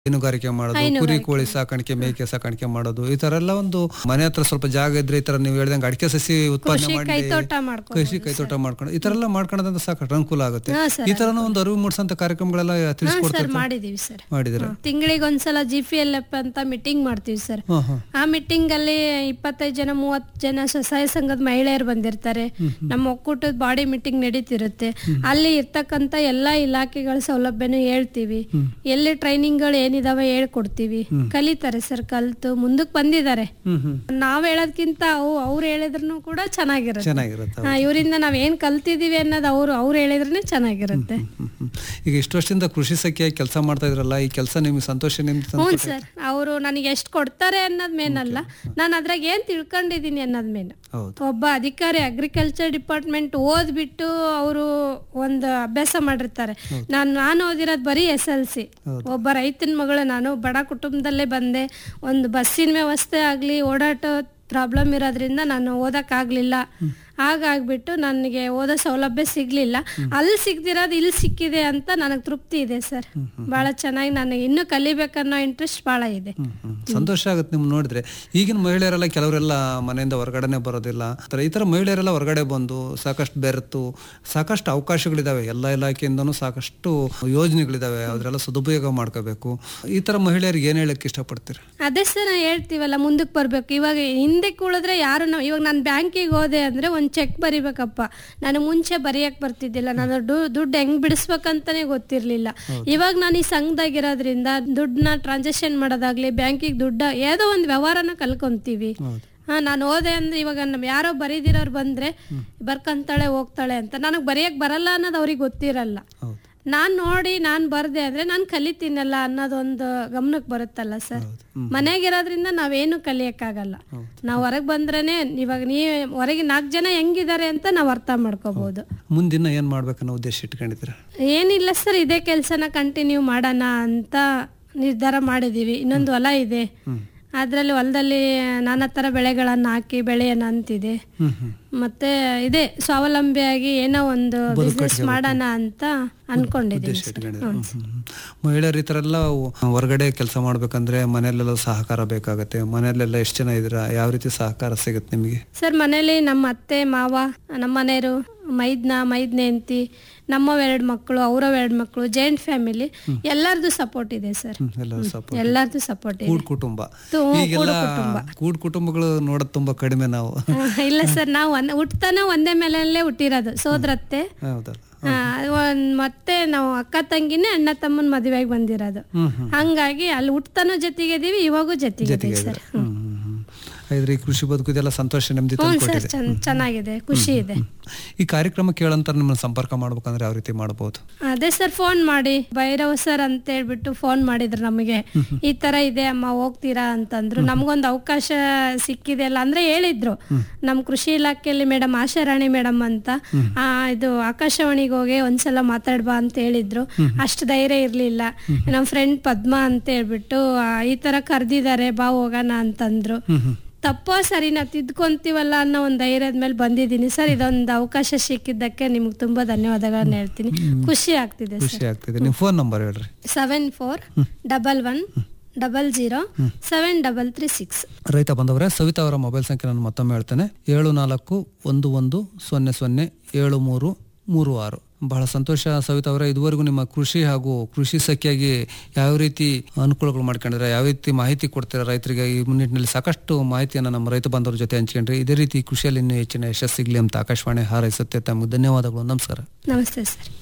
ಹೈನುಗಾರಿಕೆ ಮಾಡೋದು ಕುರಿ ಕೋಳಿ ಸಾಕಾಣಿಕೆ ಮೇಕೆ ಸಾಕಾಣಿಕೆ ಮಾಡೋದು ಈ ತರ ಎಲ್ಲ ಒಂದು ಮನೆ ಹತ್ರ ಸ್ವಲ್ಪ ಜಾಗ ಇದ್ರೆ ಈ ತರ ನೀವು ಹೇಳ್ದಂಗೆ ಅಡಿಕೆ ಸಸಿ ಉತ್ಪಾದನೆ ಕೃಷಿ ಮಾಡಿ ಕೈತೋಟ ಮಾಡ್ಕೊ ಕೃಷಿ ಕೈತೋಟ ಮಾಡ್ಕೊಂಡು ಈ ತರ ಎಲ್ಲ ಮಾಡ್ಕೊಳ್ಳೋದ್ರಿಂದ ಸಾಕಷ್ಟು ಅನುಕೂಲ ಆಗುತ್ತೆ ಹಾ, ಸರ್, ಈ ತರನ ಒಂದು ಅರಿವು ಮೂಡಿಸಂತ ಕಾರ್ಯಕ್ರಮಗಳೆಲ್ಲ ಸರ್ ತಿಳಿಸ್ಕೊಡ್ತಾರೆ ಮಾಡಿದೀವಿ ಸರ್ ಮಾಡಿದ್ರೆ ತಿಂಗಳಿಗೆ ಒಂದ್ಸಲ ಜಿ ಪಿ ಎಲ್ ಎಫ್ ಅಂತ ಮೀಟಿಂಗ್ ಮಾಡ್ತೀವಿ ಸರ್ ಹಾ ಹಾ ಆ ಮೀಟಿಂಗ್ ಅಲ್ಲಿ ಇಪ್ಪತ್ತೈದು ಜನ ಮೂವತ್ತು ಜನ ಸ್ವಸಹಾಯ ಸಂಘದ ಮಹಿಳೆಯರು ಬಂದಿರ್ತಾರೆ ನಮ್ಮ ಒಕ್ಕೂಟದ ಬಾಡಿ ಮೀಟಿಂಗ್ ನಡೀತಿರುತ್ತೆ ಅಲ್ಲಿ ಇರ್ತಕ್ಕಂತ ಎಲ್ಲಾ ಇಲಾಖೆಗಳ ಸೌಲಭ್ಯನು ಹೇಳ್ತೀವಿ ಎಲ್ಲಿ ಟ್ರೈನಿಂಗ್ಗಳು ಏನಿದಾವೆ ಹೇಳ್ಕೊಡ್ತೀವಿ ಕಲಿತಾರೆ ಸರ್ ಕಲ್ತು ಮುಂದಕ್ಕೆ ಬಂದಿದ್ದಾರೆ ಹ್ಮ್ ಹ್ಮ್ ನಾವ್ ಹೇಳೋದ್ಕಿಂತ ಅವು ಅವ್ರು ಹೇಳಿದ್ರು ಕೂಡ ಚೆನ್ನಾಗಿರುತ್ತೆ ಚೆನ್ನಾಗಿರುತ್ತೆ ಹಾ, ಇವರಿಂದ ನಾವ್ ಏನ್ ಕಲ್ತಿದೀವಿ ಅನ್ನೋದು ಅವ್ರು ಅವ್ರು ಹೇಳಿದ್ರೆ ಚೆನ್ನಾಗಿರುತ್ತೆ ಹ್ಮ್, ಹ್ಮ್. ಈಗ ಇಷ್ಟು ವರ್ಷದಿಂದ ಕೃಷಿ ಸಖಿಯಾಗಿ ಕೆಲಸ ಮಾಡ್ತಾ ಇದ್ರಲ್ಲ ಈ ಕೆಲಸ ನಿಮ್ಗೆ ಸಂತೋಷ ನಿಮ್ಗೆ ಹ್ಞೂ ಸರ್ ಅವರು ನನಗೆ ಎಷ್ಟು ಕೊಡ್ತಾರೆ ಅನ್ನೋದ್ ಮೇನ್ ಅಲ್ಲ ನಾನು ಅದ್ರಾಗ ಏನ್ ತಿಳ್ಕೊಂಡಿದೀನಿ ಅನ್ನೋದ್ ಮೇನ್ ಹೌದು ಒಬ್ಬ ಅಧಿಕಾರಿ ಅಗ್ರಿಕಲ್ಚರ್ ಡಿಪಾರ್ಟ್ಮೆಂಟ್ ಓದ್ಬಿಟ್ಟು ಅವರು ಒಂದು ಅಭ್ಯಾಸ ಮಾಡಿರ್ತಾರೆ ನಾನು ನಾನು ಓದಿರೋದು ಬರೀ ಎಸ್ ಎಲ್ ಸಿ ಒಬ್ಬ ರೈತನ ಮಗಳು ನಾನು ಬಡ ಕುಟುಂಬದಲ್ಲೇ ಬಂದೆ ಒಂದು ಬಸ್ಸಿನ ವ್ಯವಸ್ಥೆ ಆಗಲಿ ಓಡಾಟ ಪ್ರಾಬ್ಲಮ್ ಇರೋದ್ರಿಂದ ನಾನು ಓದಕ್ಕಾಗ್ಲಿಲ್ಲ ಹಾಗಾಗ್ಬಿಟ್ಟು ನನಗೆ ಓದೋ ಸೌಲಭ್ಯ ಸಿಗ್ಲಿಲ್ಲ ಅಲ್ಲಿ ಸಿಗ್ದಿರೋದು ಇಲ್ಲಿ ಸಿಕ್ಕಿದೆ ಅಂತ ನನಗೆ ತೃಪ್ತಿ ಇದೆ ಸರ್ ಬಹಳ ಚೆನ್ನಾಗಿ ನನಗೆ ಇನ್ನೂ ಕಲಿಬೇಕನ್ನೋ ಇಂಟ್ರೆಸ್ಟ್ ಬಹಳ ಇದೆ ಹ್ಮ್, ಹ್ಮ್. ಸಂತೋಷ ಆಗುತ್ತೆ ನಿಮ್ ನೋಡಿದ್ರೆ ಈಗಿನ ಮಹಿಳೆಯರೆಲ್ಲ ಕೆಲವರೆಲ್ಲ ಮನೆಯಿಂದ ಹೊರಗಡೆನೆ ಬರೋದಿಲ್ಲ ತರ- ಈ ತರ ಮಹಿಳೆಯರೆಲ್ಲ ಹೊರಗಡೆ ಬಂದು ಸಾಕಷ್ಟು ಬೆರೆತು ಸಾಕಷ್ಟು ಅವಕಾಶಗಳಿದಾವೆ ಎಲ್ಲ ಇಲಾಖೆಯಿಂದನೂ ಸಾಕಷ್ಟು ಯೋಜನೆಗಳಿದಾವೆ ಅದ್ರೆಲ್ಲ ಸದುಪಯೋಗ ಮಾಡ್ಕೋಬೇಕು ಈ ತರ ಮಹಿಳೆಯರಿಗೆ ಏನ್ ಹೇಳಕ್ ಇಷ್ಟಪಡ್ತೀರಿ ಅದೇ ಸರ್ ನಾವು ಹೇಳ್ತೀವಲ್ಲ ಮುಂದಕ್ಕೆ ಬರ್ಬೇಕು ಇವಾಗ ಹಿಂದೆ ಕೂಳಿದ್ರೆ ಯಾರು ನಾವು ಇವಾಗ ನಾನು ಬ್ಯಾಂಕಿಗೆ ಹೋದೆ ಅಂದ್ರೆ ಒಂದು ಚೆಕ್ ಬರಿಬೇಕಪ್ಪ ನಾನು ಮುಂಚೆ ಬರೆಯಕ್ ಬರ್ತಿದ್ದಿಲ್ಲ ನಾನು ಡು- ದುಡ್ಡು ಹೆಂಗ್ ಬಿಡಿಸ್ಬೇಕಂತಾನೆ ಗೊತ್ತಿರ್ಲಿಲ್ಲ ಇವಾಗ ನಾನು ಈ ಸಂಘದಾಗಿರೋದ್ರಿಂದ ದುಡ್ಡನ್ನ ಟ್ರಾನ್ಸಾಕ್ಷನ್ ಮಾಡೋದಾಗ್ಲಿ ಬ್ಯಾಂಕಿಗೆ ದುಡ್ಡ ಏನೋ ಒಂದು ವ್ಯವಹಾರನ ಕಲ್ಕೊಂತೀವಿ ಹೌದು ಹಾ ನಾನು ಓದೆ ಅಂದ್ರೆ ಇವಾಗ ನಮ್ ಯಾರೋ ಬರೀದಿರೋರು ಬಂದ್ರೆ ಬರ್ಕಂತಾಳೆ ಹೋಗ್ತಾಳೆ ಅಂತ ನನಗೆ ಬರೆಯಕ್ ಬರಲ್ಲ ಅನ್ನೋದು ಅವ್ರಿಗೆ ಗೊತ್ತಿರಲ್ಲ ಹೌದು ನಾನ್ ನೋಡಿ ನಾನ್ ಬರ್ದೆ ಅಂದ್ರೆ ನಾನ್ ಕಲಿತೀನಲ್ಲ ಅನ್ನೋದೊಂದು ಗಮನಕ್ಕೆ ಬರುತ್ತಲ್ಲ ಸರ್ ಹೌದು ಮನೆಗಿರೋದ್ರಿಂದ ನಾವೇನು ಕಲಿಯಕ್ಕಾಗಲ್ಲ ನಾವ್ ಹೊರಗ್ ಬಂದ್ರೇನೆ ಇವಾಗ ನೀ ಹೊರಗೆ ನಾಲ್ಕು ಜನ ಹೆಂಗಿದ್ದಾರೆ ಅಂತ ನಾವ್ ಅರ್ಥ ಮಾಡ್ಕೋಬಹುದು ಮುಂದಿನ ಏನ್ ಮಾಡ್ಬೇಕನ್ನೋ ಉದ್ದೇಶ ಇಟ್ಕೊಂಡಿದ್ದೀರಾ ಏನಿಲ್ಲ ಸರ್ ಇದೇ ಕೆಲ್ಸನ ಕಂಟಿನ್ಯೂ ಮಾಡೋಣ ಅಂತ ನಿರ್ಧಾರ ಮಾಡಿದೀವಿ ಇನ್ನೊಂದು ಹೊಲ ಇದೆ ಅದ್ರಲ್ಲಿ ಹೊಲದಲ್ಲಿ ನಾನಾ ತರ ಬೆಳೆಗಳನ್ನ ಹಾಕಿ ಬೆಳೆಯೋಣ ಅಂತಿದೆ ಹ್ಮ್ ಹ್ಮ್ ಮತ್ತೆ ಇದೆ ಸ್ವಾವಲಂಬಿಯಾಗಿ ಏನೋ ಒಂದು ಬಿಸ್ನೆಸ್ ಮಾಡೋಣ ಅಂತ ಅನ್ಕೊಂಡಿದೀನಿ ಉದ್ದೇಶ ಇಟ್ಕೊಂಡಿದ್ದೀರಾ ಹ್ಮ್, ಹ್ಮ್, ಹ್ಮ್. ಮಹಿಳೆಯರು ಈ ತರ ಎಲ್ಲ ಹೊರಗಡೆ ಕೆಲಸ ಮಾಡ್ಬೇಕಂದ್ರೆ ಮನೆಯಲ್ಲೆಲ್ಲ ಸಹಕಾರ ಬೇಕಾಗತ್ತೆ ಮನೆಯಲ್ಲೆಲ್ಲ ಎಷ್ಟು ಜನ ಇದ್ದೀರಾ ಯಾವ ರೀತಿ ಸಹಕಾರ ಸಿಗುತ್ತೆ ನಿಮಗೆ ಸರ್ ಮನೇಲಿ ನಮ್ಮ ಅತ್ತೆ ಮಾವ ನಮ್ಮ ಮನೆಯವರು ಮೈದ್ನ ಮೈದ್ನೆ ಅಂತಿ ನಮ್ಮವ್ ಎರಡು ಮಕ್ಕಳು ಅವರವ್ ಎರಡು ಮಕ್ಕಳು ಜಾಯಿಂಟ್ ಫ್ಯಾಮಿಲಿ ಎಲ್ಲರದು ಸಪೋರ್ಟ್ ಇದೆ ಸರ್ ಹ್ಮ್, ಎಲ್ಲ ಸಪೋರ್ಟ್ ಎಲ್ಲರದು ಸಪೋರ್ಟ್ ಇದೆ ಕೂಡ್ ಕುಟುಂಬ ತು- ಈಗೆಲ್ಲ ಕೂಡ್ ಕುಟುಂಬಗಳು ನೋಡೋದು ತುಂಬಾ ಕಡಿಮೆ ನಾವು ಇಲ್ಲ ಸರ್ ನಾವು ಒಂದ್- ಹುಟ್ತಾನ ಒಂದೇ ಮೇಲಲ್ಲೇ ಹುಟ್ಟಿರೋದು ಸೋದ್ರತ್ತೆ ಹೌದಲ್ಲ ಆ, ಒಂದ್ ಮತ್ತೆ ನಾವು ಅಕ್ಕ ತಂಗಿನೇ ಅಣ್ಣ ತಮ್ಮನ ಮದುವೆಗೆ ಬಂದಿರೋದು ಹ್ಮ್ ಹ್ಮ್ ಹಂಗಾಗಿ ಅಲ್ಲಿ ಹುಟ್ತಾನೋ ಜೊತೆಗೆ ಇದೀವಿ ಇವಾಗೂ ಜೊತೆಗೆ ಇದೀವಿ ಸರ್ ಹ್ಮ್ ಹ್ಮ್ ಹ್ಮ್ ಹಾಗಾದ್ರೆ ಈ ಕೃಷಿ ಬದುಕು ಇದೆಲ್ಲ ಸಂತೋಷ ನೆಮ್ಮದಿ ಹ್ಞೂ ತಂದು ಸರ್ ಕೊಟ್ಟಿದೆ ಚೆನ್ನ- ಚೆನ್ನಾಗಿದೆ ಖುಷಿ ಇದೆ ಈ ಕಾರ್ಯಕ್ರಮ ಕೇಳಂತ ನಿಮ್ಮನ್ನ ಸಂಪರ್ಕ ಮಾಡ್ಬೇಕಂದ್ರೆ ಯಾವ ರೀತಿ ಮಾಡಬಹುದು ಅದೇ ಸರ್ ಫೋನ್ ಮಾಡಿ ಭೈರವ್ ಸರ್ ಅಂತ ಹೇಳ್ಬಿಟ್ಟು ಫೋನ್ ಮಾಡಿದ್ರು ನಮಗೆ ಈ ತರ ಇದೆ ಅಮ್ಮ ಹೋಗ್ತೀರಾ ಅಂತಂದ್ರು ನಮ್ಗೊಂದು ಅವಕಾಶ ಸಿಕ್ಕಿದೆ ಅಲ್ಲ ಅಂದ್ರೆ ಹೇಳಿದ್ರು ನಮ್ ಕೃಷಿ ಇಲಾಖೆಯಲ್ಲಿ ಮೇಡಮ್ ಆಶಾರಾಣಿ ಮೇಡಮ್ ಅಂತ ಆ ಇದು ಆಕಾಶವಾಣಿಗೆ ಹೋಗಿ ಒಂದ್ಸಲ ಮಾತಾಡ್ಬಾ ಅಂತ ಹೇಳಿದ್ರು ಅಷ್ಟು ಧೈರ್ಯ ಇರ್ಲಿಲ್ಲ ನಮ್ ಫ್ರೆಂಡ್ ಪದ್ಮ ಅಂತ ಹೇಳ್ಬಿಟ್ಟು ಆ, ಈ ತರ ಕರ್ದಿದ್ದಾರೆ ಬಾ ಹೋಗೋಣ ಅಂತಂದ್ರು ತಪ್ಪೋ ಸರಿ ನಾವು ತಿದ್ಕೊಂತೀವಲ್ಲ ಅನ್ನೋ ಒಂದು ಧೈರ್ಯದ ಮೇಲೆ ಬಂದಿದ್ದೀನಿ ಸರ್ ಇದೊಂದು ಅವಕಾಶ ಸಿಕ್ಕಿದ್ದಕ್ಕೆ ನಿಮ್ಗೆ ತುಂಬಾ ಧನ್ಯವಾದಗಳನ್ನ ಹೇಳ್ತೀನಿ ಖುಷಿ ಆಗ್ತಿದೆ ಸರ್ ಖುಷಿ ಆಗ್ತಿದೆ ನಿಮ್ಮ ಫೋನ್ ನಂಬರ್ ಹೇಳ್ರಿ seven four double one double zero seven double three six ರೈತ ಬಂದವರೇ ಸವಿತಾ ಅವರ ಮೊಬೈಲ್ ಸಂಖ್ಯೆ ನಾನು ಮತ್ತೊಮ್ಮೆ ಹೇಳ್ತೇನೆ ಏಳು ನಾಲ್ಕು ಒಂದು ಒಂದು ಸೊನ್ನೆ ಸೊನ್ನೆ ಏಳು ಮೂರು ಮೂರು ಆರು ಬಹಳ ಸಂತೋಷ ಸವಿತಾ ಅವರೇ ಇದುವರೆಗೂ ನಿಮ್ಮ ಕೃಷಿ ಹಾಗೂ ಕೃಷಿ ಸಖಿಯಾಗಿ ಯಾವ ರೀತಿ ಅನುಕೂಲಗಳು ಮಾಡ್ಕೊಂಡಿದ್ರೆ ಯಾವ ರೀತಿ ಮಾಹಿತಿ ಕೊಡ್ತೀರಾ ರೈತರಿಗೆ ಈ ನಿಟ್ಟಿನಲ್ಲಿ ಸಾಕಷ್ಟು ಮಾಹಿತಿಯನ್ನು ನಮ್ಮ ರೈತ ಬಾಂಧವರ ಜೊತೆ ಹಂಚ್ಕೊಂಡ್ರಿ ಇದೇ ರೀತಿ ಕೃಷಿಯಲ್ಲಿ ಇನ್ನೂ ಹೆಚ್ಚಿನ ಯಶಸ್ಸಿಗ್ಲಿ ಅಂತ ಆಕಾಶವಾಣಿ ಹಾರೈಸುತ್ತೆ ತಮಗೆ ಧನ್ಯವಾದಗಳು ನಮಸ್ಕಾರ ನಮಸ್ತೆ ಸರ್